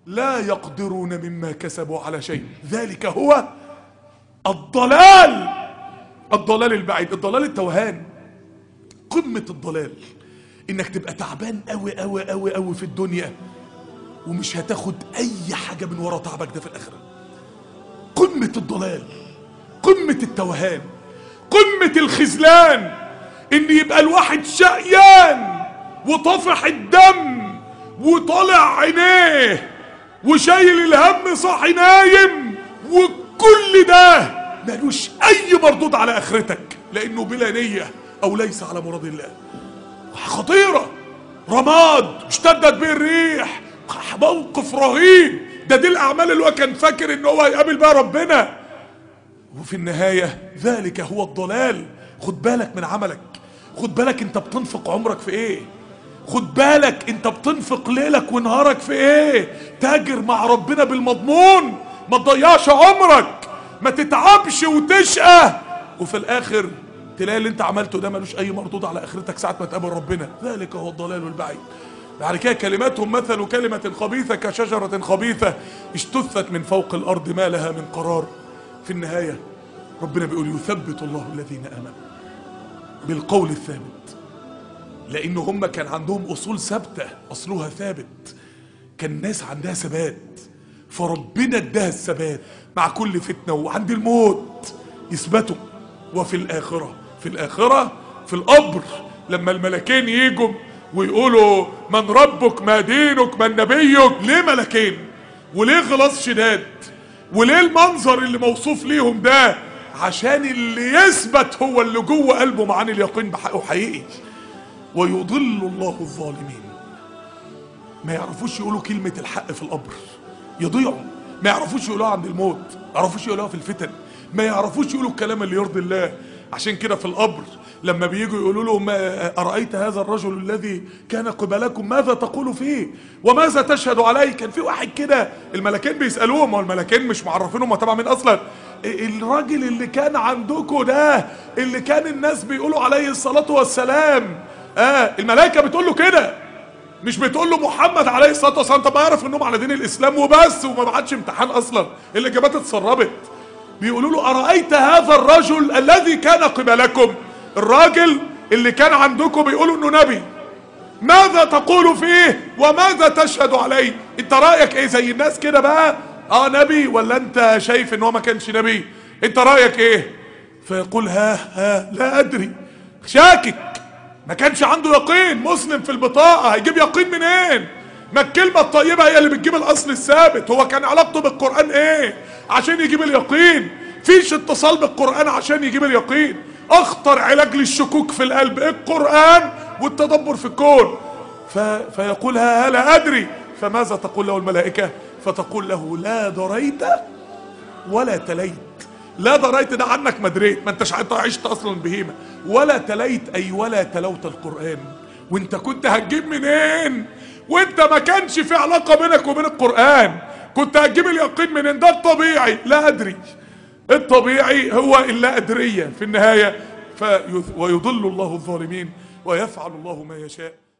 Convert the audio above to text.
لا يقدرون مما كسبوا على شيء ذلك هو الضلال الضلال البعيد الضلال التوهان قمة الضلال انك تبقى تعبان قوي قوي قوي قوي في الدنيا ومش هتاخد اي حاجة من ورا تعبك ده في الاخرة قمة الضلال قمة التوهان قمة الخذلان ان يبقى الواحد شقيان وطافح الدم وطالع عينيه وشايل الهم صاحي نايم وكل ده ملوش اي مردود على اخرتك لانه بلا نية او ليس على مراد الله خطيرة رماد اشتدت به الريح موقف رهيب ده دي الاعمال اللي هو كان فاكر ان هو هيقابل بها ربنا وفي النهاية ذلك هو الضلال خد بالك من عملك خد بالك انت بتنفق عمرك في ايه خد بالك انت بتنفق ليلك ونهارك في ايه تاجر مع ربنا بالمضمون ما تضيعش عمرك ما تتعبش وتشقى وفي الاخر تلاقي اللي انت عملته ده ملوش اي مردود على اخرتك ساعة ما تقابل ربنا ذلك هو الضلال البعيد بعد كده كلماتهم مثل كلمة خبيثة كشجرة خبيثة اجتثت من فوق الأرض ما لها من قرار في النهاية ربنا بيقول يثبت الله الذين آمنوا بالقول الثابت لأن هم كان عندهم أصول ثابتة أصلها ثابت كان الناس عندها ثبات فربنا اداها الثبات مع كل فتنة وعند الموت يثبتوا وفي الآخرة في الآخرة في القبر لما الملكين يجوا ويقولوا من ربك ما دينك من نبيك ليه ملكين وليه غلاظ شداد وليه المنظر اللي موصوف ليهم ده عشان اللي يثبت هو اللي جوه قلبه معاني اليقين بحقه حقيقي ويضل الله الظالمين ما يعرفوش يقولوا كلمة الحق في القبر يضيعوا ما يعرفوش يقولوها عند الموت ما يعرفوش يقولوها في الفتن ما يعرفوش يقولوا الكلام اللي يرضي الله عشان كده في القبر لما بييجوا يقولوا له ما أرأيت هذا الرجل الذي كان قبلكم ماذا تقول فيه وماذا تشهد عليه كان في واحد كده الملكين بيسألوهم والملكين مش معرفينهم هو تبع مين أصلا الراجل اللي كان عندكم ده اللي كان الناس بيقولوا عليه الصلاة والسلام اه الملائكة بتقول له كده مش بتقول له محمد عليه الصلاة والسلام طب ما يعرف انهم على دين الاسلام وبس وما بعدش امتحان اصلا الاجابات اتسربت بيقولوا له أرأيت هذا الرجل الذي كان قبلكم الراجل اللي كان عندكم بيقولوا انه نبي ماذا تقول فيه وماذا تشهد عليه انت رأيك ايه زي الناس كده بقى اه نبي ولا انت شايف ان هو ما كانش نبي انت رأيك ايه فيقول ها ها لا ادري شاكك ما كانش عنده يقين مسلم في البطاقة هيجيب يقين منين ما الكلمة الطيبة هي اللي بتجيب الاصل الثابت هو كان علاقته بالقرآن ايه عشان يجيب اليقين فيش اتصال بالقرآن عشان يجيب اليقين اخطر علاج للشكوك في القلب القرآن والتدبر في الكون ف... فيقول ها لا ادري فماذا تقول له الملائكة فتقول له لا دريت ولا تليت لا دريت ده عنك ما دريت ما انتش انت عشت اصلا بهيمة ولا تليت اي ولا تلوت القرآن وانت كنت هتجيب منين وانت ما كانش في علاقة بينك وبين القرآن كنت هتجيب اليقين منين ده الطبيعي لا ادري الطبيعي هو اللا ادرية في النهاية في ويضل الله الظالمين ويفعل الله ما يشاء